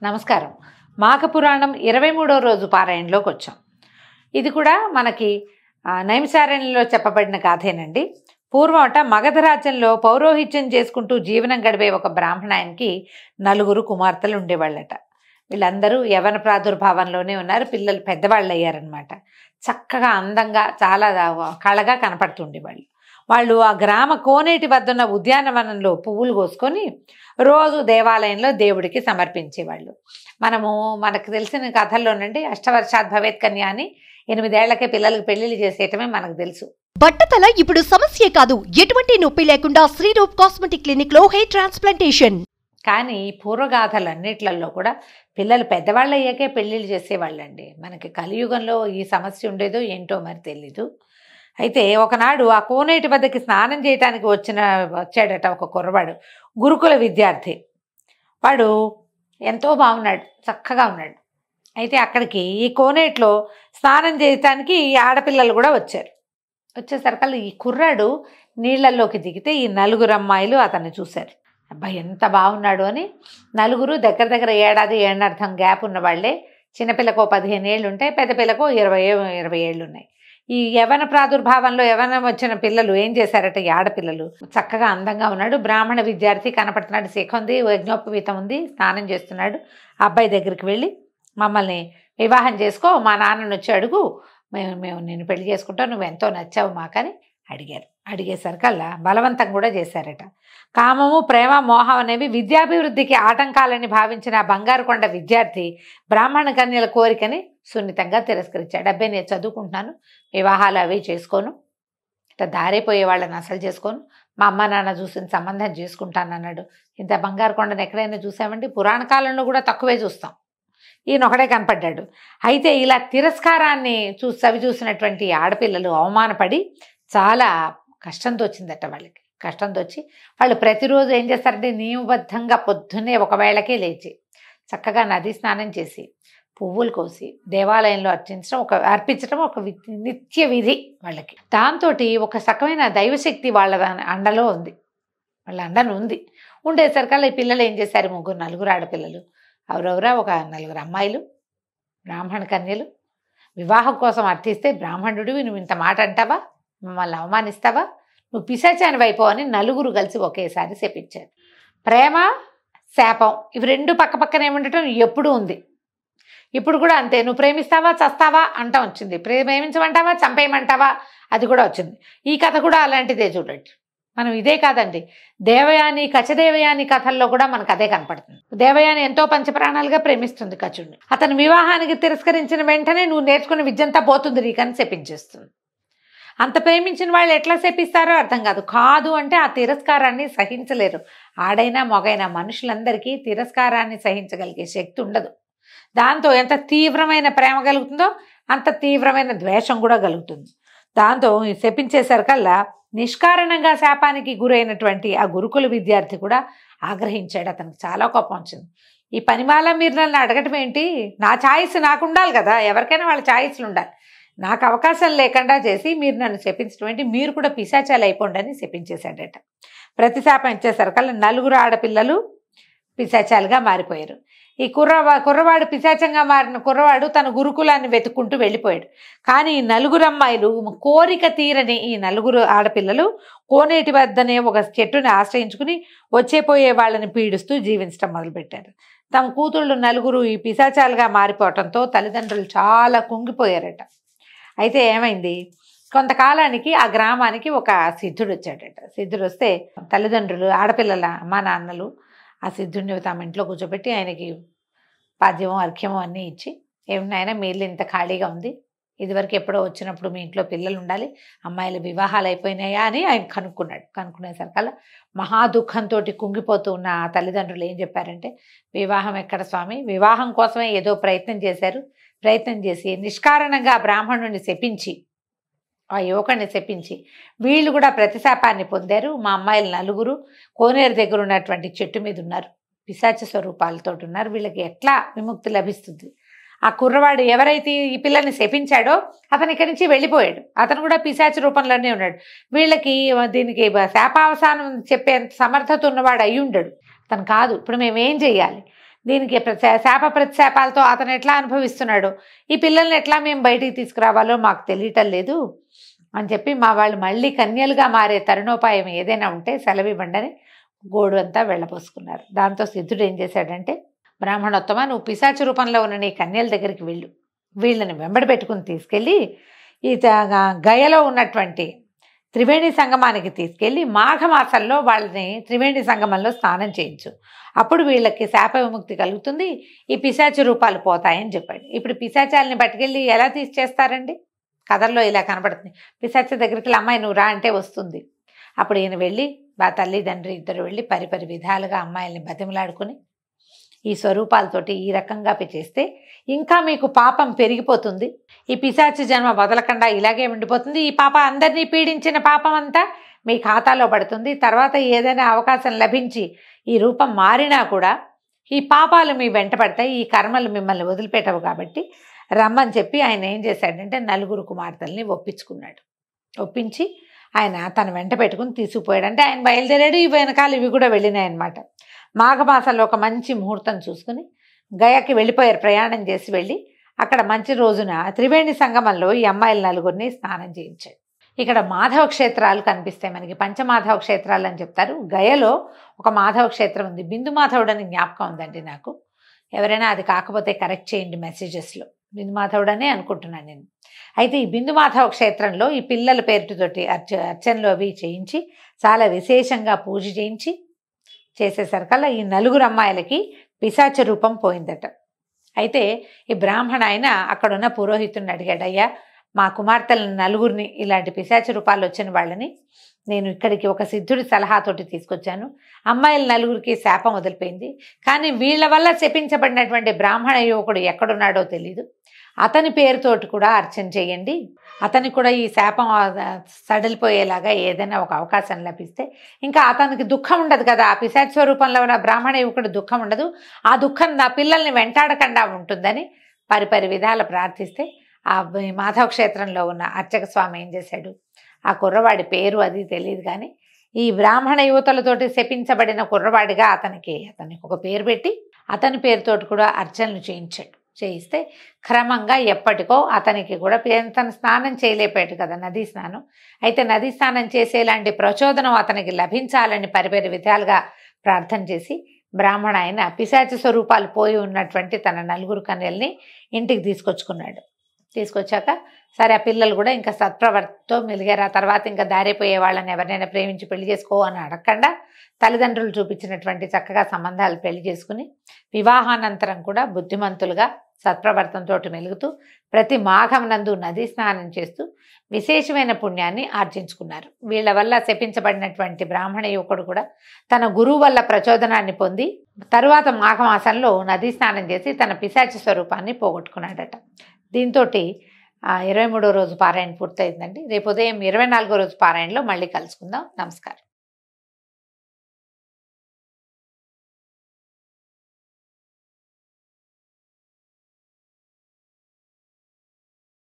నమస్కారం మాఘ పురాణం ఇరవై మూడో రోజు పారాయణలోకి వచ్చాం ఇది కూడా మనకి ఆ, నైమిసారణ్యంలో చెప్పబడిన గాథేనండి పూర్వమట మగధ రాజ్యంలో పౌరోహిత్యం చేసుకుంటూ జీవనం గడిపే ఒక బ్రాహ్మణానికి నలుగురు కుమార్తెలు ఉండేవాళ్ళట వీళ్ళందరూ యవన ప్రాదుర్భావంలోనే ఉన్నారు పిల్లలు పెద్దవాళ్ళు అయ్యారనమాట చక్కగా అందంగా చాలా కళగా కనపడుతుండేవాళ్ళు వాళ్ళు ఆ గ్రామ కోనేటి వద్ద ఉన్న ఉద్యానవనంలో పువ్వులు కోసుకొని రోజు దేవాలయంలో దేవుడికి సమర్పించేవాళ్ళు మనము మనకు తెలిసిన కథల్లోనండి అష్టవర్షాత్ భవేత్ కన్య అని ఎనిమిదేళ్లకే పిల్లలకు పెళ్లిళ్ళు చేసేయటమే మనకు తెలుసు బట్టతల ఇప్పుడు సమస్యే కాదు ఎటువంటి నొప్పి లేకుండా శ్రీరూప్ కాస్మెటిక్ క్లినిక్ లో హెయిర్ ట్రాన్స్ప్లాంటేషన్ కానీ ఈ పూర్వగాథలన్నిట్లలో కూడా పిల్లలు పెద్దవాళ్ళు అయ్యాకే పెళ్ళిళ్ళు చేసేవాళ్ళండి మనకి కలియుగంలో ఈ సమస్య ఉండేదో ఏంటో మరి తెలీదు అయితే ఒకనాడు ఆ కోనేటి వద్దకి స్నానం చేయటానికి వచ్చిన వచ్చాడట ఒక కుర్రవాడు గురుకుల విద్యార్థి వాడు ఎంతో బాగున్నాడు చక్కగా ఉన్నాడు అయితే అక్కడికి ఈ కోనేటిలో స్నానం చేయటానికి ఈ ఆడపిల్లలు కూడా వచ్చారు వచ్చేసరికల్లా ఈ కుర్రాడు నీళ్ళల్లోకి దిగితే ఈ నలుగురు అమ్మాయిలు అతన్ని చూశారు అబ్బాయి ఎంత బాగున్నాడు అని నలుగురు దగ్గర దగ్గర ఏడాది ఏడనర్థం గ్యాప్ ఉన్న వాళ్ళే చిన్నపిల్లకు పదిహేను ఏళ్ళు ఉంటాయి పెద్ద పిల్లకు ఇరవై ఇరవై ఏళ్ళు ఉన్నాయి ఈ యవన ప్రాదుర్భావంలో యవనం వచ్చిన పిల్లలు ఏం చేశారట ఈ ఆడపిల్లలు చక్కగా అందంగా ఉన్నాడు బ్రాహ్మణ విద్యార్థి కనపడుతున్నాడు శిఖ ఉంది యజ్ఞోపవీతం ఉంది స్నానం చేస్తున్నాడు ఆ అబ్బాయి దగ్గరికి వెళ్ళి మమ్మల్ని వివాహం చేసుకో మా నాన్నని వచ్చి అడుగు మేము మేము నిన్ను పెళ్లి చేసుకుంటాం నువ్వు ఎంతో నచ్చావు మాకని అడిగారు అడిగేసరికల్లా బలవంతం కూడా చేశారట కామము ప్రేమ మోహం అనేవి విద్యాభివృద్ధికి ఆటంకాలని భావించిన ఆ బంగారు కొండ విద్యార్థి బ్రాహ్మణ కన్యల కోరికని సున్నితంగా తిరస్కరించాడు అబ్బాయి నేను చదువుకుంటున్నాను వివాహాలు అవి చేసుకోను ఇట్లా దారైపోయే వాళ్ళని అసలు చేసుకోను మా అమ్మ నాన్న చూసిన సంబంధం చేసుకుంటాను అన్నాడు ఇంత బంగారు కొండను ఎక్కడైనా చూసామండి పురాణ కాలంలో కూడా తక్కువే చూస్తాం ఈయన ఒకడే కనపడ్డాడు అయితే ఇలా తిరస్కారాన్ని చూ చవి చూసినటువంటి ఆడపిల్లలు అవమానపడి చాలా కష్టంతో వచ్చిందట వాళ్ళకి కష్టంతో వచ్చి వాళ్ళు ప్రతిరోజు ఏం చేస్తారంటే నియమబద్ధంగా పొద్దున్నే ఒక వేళకే లేచి చక్కగా నది స్నానం చేసి పువ్వులు కోసి దేవాలయంలో అర్చించడం ఒక అర్పించడం ఒక వి- నిత్య విధి వాళ్ళకి దాంతో ఒక సకమైన దైవశక్తి వాళ్ళ అండలో ఉంది వాళ్ళ అండను ఉంది ఉండేసరికల్లా ఈ పిల్లలు ఏం చేశారు ముగ్గురు నలుగురు ఆడపిల్లలు ఎవరెవరా ఒక నలుగురు అమ్మాయిలు బ్రాహ్మణ కన్యలు వివాహం కోసం అర్థిస్తే బ్రాహ్మణుడివి నువ్వు ఇంత మాట అంటావా మమ్మల్ని అవమానిస్తావా నువ్వు పిశాచాని వైపు అని నలుగురు కలిసి ఒకేసారి శపించారు ప్రేమ శాపం ఇవి రెండు పక్క పక్కనే ఉండటం ఎప్పుడూ ఉంది ఇప్పుడు కూడా అంతే నువ్వు ప్రేమిస్తావా చస్తావా అంటం వచ్చింది ప్రేమించమంటావా చంపేయమంటావా అది కూడా వచ్చింది ఈ కథ కూడా అలాంటిదే చూడండి మనం ఇదే కాదండి దేవయాని కచదేవయాని కథల్లో కూడా మనకు అదే కనపడుతుంది దేవయాని ఎంతో పంచప్రాణాలుగా ప్రేమిస్తుంది కచుడిని అతని వివాహానికి తిరస్కరించిన వెంటనే నువ్వు నేర్చుకున్న విద్యంతా పోతుంది నీకని శపించేస్తుంది అంత ప్రేమించిన వాళ్ళు ఎట్లా శపిస్తారో అర్థం కాదు కాదు అంటే ఆ తిరస్కారాన్ని సహించలేరు ఆడైనా మొగైనా మనుషులందరికీ తిరస్కారాన్ని సహించగలిగే శక్తి ఉండదు దాంతో ఎంత తీవ్రమైన ప్రేమ కలుగుతుందో అంత తీవ్రమైన ద్వేషం కూడా కలుగుతుంది దాంతో ఈ శపించేసరికల్లా నిష్కారణంగా శాపానికి గురైనటువంటి ఆ గురుకుల విద్యార్థి కూడా ఆగ్రహించాడు అతనికి చాలా కోపం వచ్చింది ఈ పనిమాల మీరు నన్ను అడగటం ఏంటి నా ఛాయిస్ నాకు ఉండాలి కదా ఎవరికైనా వాళ్ళ ఛాయిస్లు ఉండాలి నాకు అవకాశం లేకుండా చేసి మీరు నన్ను శపించడం ఏంటి మీరు కూడా పిశాచాలు అయిపోండి అని శపించేశాడట ప్రతి శాపం ఇచ్చేసరికల్లా నలుగురు ఆడపిల్లలు పిశాచాలుగా మారిపోయారు ఈ కుర్రవా కుర్రవాడు పిశాచంగా మారిన కుర్రవాడు తన గురుకులాన్ని వెతుక్కుంటూ వెళ్ళిపోయాడు కానీ ఈ నలుగురు అమ్మాయిలు కోరిక తీరని ఈ నలుగురు ఆడపిల్లలు కోనేటి వద్దనే ఒక చెట్టుని ఆశ్రయించుకుని వచ్చేపోయే వాళ్ళని పీడిస్తూ జీవించడం మొదలుపెట్టారు తమ కూతుళ్ళు నలుగురు ఈ పిశాచాలుగా మారిపోవటంతో తల్లిదండ్రులు చాలా కుంగిపోయారట అయితే ఏమైంది కొంతకాలానికి ఆ గ్రామానికి ఒక సిద్ధుడు వచ్చాడట సిద్ధుడు వస్తే తల్లిదండ్రులు ఆడపిల్లల అమ్మా నాన్నలు ఆ సిద్ధుడిని తమ ఇంట్లో కూర్చోబెట్టి ఆయనకి పాద్యము అర్ఘ్యము అన్నీ ఇచ్చి ఏమినాయనా మీ ఇల్లు ఇంత ఖాళీగా ఉంది ఇదివరకు ఎప్పుడో వచ్చినప్పుడు మీ ఇంట్లో పిల్లలు ఉండాలి అమ్మాయిల వివాహాలు అయిపోయినాయా అని ఆయన కనుక్కున్నాడు కనుక్కునేసరికల్లా మహా దుఃఖంతో కుంగిపోతూ ఉన్న ఆ తల్లిదండ్రులు ఏం చెప్పారంటే వివాహం ఎక్కడ స్వామి వివాహం కోసమే ఏదో ప్రయత్నం చేశారు ప్రయత్నం చేసి నిష్కారణంగా ఆ బ్రాహ్మణుడిని శపించి ఆ యువకుడిని శపించి వీళ్ళు కూడా ప్రతిశాపాన్ని పొందారు మా అమ్మాయిలు నలుగురు కోనేరు దగ్గర ఉన్నటువంటి చెట్టు మీద ఉన్నారు పిశాచ స్వరూపాలతో ఉన్నారు వీళ్ళకి ఎట్లా విముక్తి లభిస్తుంది ఆ కుర్రవాడు ఎవరైతే ఈ పిల్లని శపించాడో అతను ఇక్కడి నుంచి వెళ్ళిపోయాడు అతను కూడా పిశాచ రూపంలోనే ఉన్నాడు వీళ్ళకి దీనికి శాపావసానం చెప్పే సమర్థత ఉన్నవాడు అయి ఉండడు అతను కాదు ఇప్పుడు మేము ఏం చెయ్యాలి దీనికి ప్రతి- శాప ప్రతిశాపాలతో అతను ఎట్లా అనుభవిస్తున్నాడు ఈ పిల్లల్ని ఎట్లా మేము బయటికి తీసుకురావాలో మాకు తెలియటం లేదు అని చెప్పి మా వాళ్ళు మళ్ళీ కన్యలుగా మారే తరుణోపాయం ఏదైనా ఉంటే సెలవివ్వండి అని గోడు అంతా వెళ్ళపోసుకున్నారు దాంతో సిద్ధుడు ఏం చేశాడంటే బ్రాహ్మణోత్తమ నువ్వు పిశాచ రూపంలో ఉన్న నీ కన్యల దగ్గరికి వెళ్ళు వీళ్ళని వెంబడి పెట్టుకుని తీసుకెళ్ళి ఈ త- గయలో ఉన్నటువంటి త్రివేణి సంగమానికి తీసుకెళ్ళి మాఘమాసంలో వాళ్ళని త్రివేణి సంగమంలో స్నానం చేయించు అప్పుడు వీళ్ళకి శాప విముక్తి కలుగుతుంది ఈ పిశాచ రూపాలు పోతాయని చెప్పాడు ఇప్పుడు పిశాచాలని పట్టుకెళ్ళి ఎలా తీసేస్తారండి కథల్లో ఇలా కనబడుతుంది పిశాచ దగ్గరికి వెళ్ళి, అమ్మాయి నువ్వు రా అంటే వస్తుంది అప్పుడు ఈయన వెళ్ళి మా తల్లిదండ్రి ఇద్దరు వెళ్ళి పరిపరి విధాలుగా అమ్మాయిల్ని బతిమలాడుకుని ఈ స్వరూపాలతోటి ఈ రకంగా చేస్తే ఇంకా మీకు పాపం పెరిగిపోతుంది ఈ పిశాచి జన్మ వదలకుండా ఇలాగే ఉండిపోతుంది ఈ పాప అందరినీ పీడించిన పాపం అంతా మీ ఖాతాలో పడుతుంది తర్వాత ఏదైనా అవకాశం లభించి ఈ రూపం మారినా కూడా ఈ పాపాలు మీ వెంట పడతాయి ఈ కర్మలు మిమ్మల్ని వదిలిపెట్టవు కాబట్టి రమ్మని చెప్పి ఆయన ఏం చేశాడంటే నలుగురు కుమార్తెల్ని ఒప్పించుకున్నాడు ఒప్పించి ఆయన తన వెంట పెట్టుకుని తీసుకుపోయాడు అంటే ఆయన బయలుదేరాడు ఈ వెనకాల ఇవి కూడా వెళ్ళినాయి అనమాట మాఘమాసంలో ఒక మంచి ముహూర్తం చూసుకుని గయాకి వెళ్ళిపోయారు ప్రయాణం చేసి వెళ్ళి అక్కడ మంచి రోజున త్రివేణి సంగమంలో ఈ అమ్మాయిల నలుగురిని స్నానం చేయించాడు ఇక్కడ మాధవ క్షేత్రాలు కనిపిస్తాయి మనకి పంచమాధవ క్షేత్రాలు అని చెప్తారు గయలో ఒక మాధవ క్షేత్రం ఉంది బిందు మాధవుడు అని జ్ఞాపకం ఉందండి నాకు ఎవరైనా అది కాకపోతే కరెక్ట్ చేయండి మెసేజెస్లో బిందు మాధవుడనే అనుకుంటున్నాను నేను అయితే ఈ బిందు మాధవ క్షేత్రంలో ఈ పిల్లల పేరుతోటి అర్చ అర్చనలు అవి చేయించి చాలా విశేషంగా పూజ చేయించి చేసేసరికల్లా ఈ నలుగురు అమ్మాయిలకి పిశాచ రూపం పోయిందట అయితే ఈ బ్రాహ్మణ ఆయన అక్కడున్న పురోహితుడిని అడిగాడు అయ్యా మా కుమార్తెలను నలుగురిని ఇలాంటి పిశాచ రూపాలు వచ్చిన వాళ్ళని నేను ఇక్కడికి ఒక సిద్ధుడి సలహాతోటి తీసుకొచ్చాను అమ్మాయిల నలుగురికి శాపం వదిలిపోయింది కానీ వీళ్ళ వల్ల శపించబడినటువంటి బ్రాహ్మణ యువకుడు ఎక్కడున్నాడో తెలీదు అతని పేరుతోటి కూడా అర్చన చేయండి అతనికి కూడా ఈ శాపం ఆ, సడలిపోయేలాగా ఏదైనా ఒక అవకాశం లభిస్తే ఇంకా అతనికి దుఃఖం ఉండదు కదా ఆ పిశాచ స్వరూపంలో ఉన్న బ్రాహ్మణ యువకుడు దుఃఖం ఉండదు ఆ దుఃఖం నా పిల్లల్ని వెంటాడకుండా ఉంటుందని పరిపరి విధాలు ప్రార్థిస్తే ఆ బ- మాధవ క్షేత్రంలో ఉన్న అర్చక స్వామి ఏం చేశాడు ఆ కుర్రవాడి పేరు అది తెలియదు కానీ ఈ బ్రాహ్మణ యువతలతోటి శపించబడిన కుర్రవాడిగా అతనికి అతనికి ఒక పేరు పెట్టి అతని పేరుతోటి కూడా అర్చనలు చేయించాడు చేయిస్తే క్రమంగా ఎప్పటికో అతనికి కూడా పే- తను స్నానం చేయలేపాడు కదా నదీ స్నానం అయితే నదీ స్నానం చేసేలాంటి ప్రచోదనం అతనికి లభించాలని పరిపరి విధాలుగా ప్రార్థన చేసి బ్రాహ్మణ ఆయన పిశాచ స్వరూపాలు పోయి ఉన్నటువంటి తన నలుగురు కన్యల్ని ఇంటికి తీసుకొచ్చుకున్నాడు తీసుకొచ్చాక సరే ఆ పిల్లలు కూడా ఇంకా సత్ప్రవర్తితో మెలిగారు ఆ తర్వాత ఇంకా దారిపోయే వాళ్ళని ఎవరినైనా ప్రేమించి పెళ్లి చేసుకో అని అడగకుండా తల్లిదండ్రులు చూపించినటువంటి చక్కగా సంబంధాలు పెళ్లి చేసుకుని వివాహానంతరం కూడా బుద్ధిమంతులుగా సత్ప్రవర్తనతో మెలుగుతూ ప్రతి మాఘం నందు నదీ స్నానం చేస్తూ విశేషమైన పుణ్యాన్ని ఆర్జించుకున్నారు వీళ్ళ వల్ల శపించబడినటువంటి బ్రాహ్మణ యువకుడు కూడా తన గురువు వల్ల ప్రచోదనాన్ని పొంది తరువాత మాఘమాసంలో నదీ స్నానం చేసి తన పిశాచి స్వరూపాన్ని పోగొట్టుకున్నాడట దీంతో ఇరవై మూడో రోజు పారాయణ పూర్తయిందండి రేపు ఉదయం ఇరవై నాలుగో రోజు పారాయణలో మళ్ళీ కలుసుకుందాం నమస్కారం